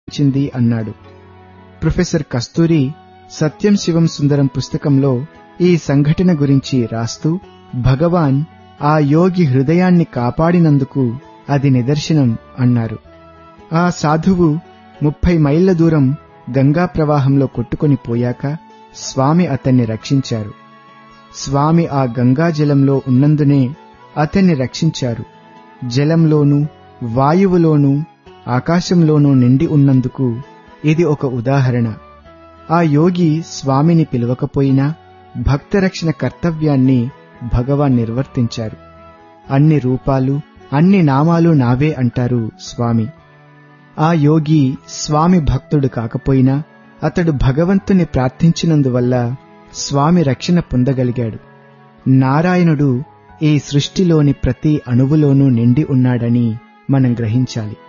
చింది అన్నాడు ప్రొఫెసర్ కస్తూరి సత్యం శివం సుందరం పుస్తకంలో ఈ సంఘటన గురించి రాస్తూ భగవాన్ ఆ యోగి హృదయాన్ని కాపాడినందుకు అది నిదర్శనం అన్నారు ఆ సాధువు ముప్పై మైళ్ల దూరం గంగా ప్రవాహంలో కొట్టుకొని పోయాక స్వామి అతన్ని రక్షించారు స్వామి ఆ గంగా జలంలో ఉన్నందునే అతన్ని రక్షించారు జలంలోనూ వాయువులోనూ ఆకాశంలోనూ నిండి ఉన్నందుకు ఇది ఒక ఉదాహరణ ఆ యోగి స్వామిని పిలవకపోయినా భక్తరక్షణ కర్తవ్యాన్ని భగవాన్ నిర్వర్తించారు అన్ని రూపాలు అన్ని నామాలు నావే అంటారు స్వామి ఆ యోగి స్వామి భక్తుడు కాకపోయినా అతడు భగవంతుని ప్రార్థించినందువల్ల స్వామి రక్షణ పొందగలిగాడు నారాయణుడు ఈ సృష్టిలోని ప్రతి అణువులోనూ నిండి ఉన్నాడని మనం గ్రహించాలి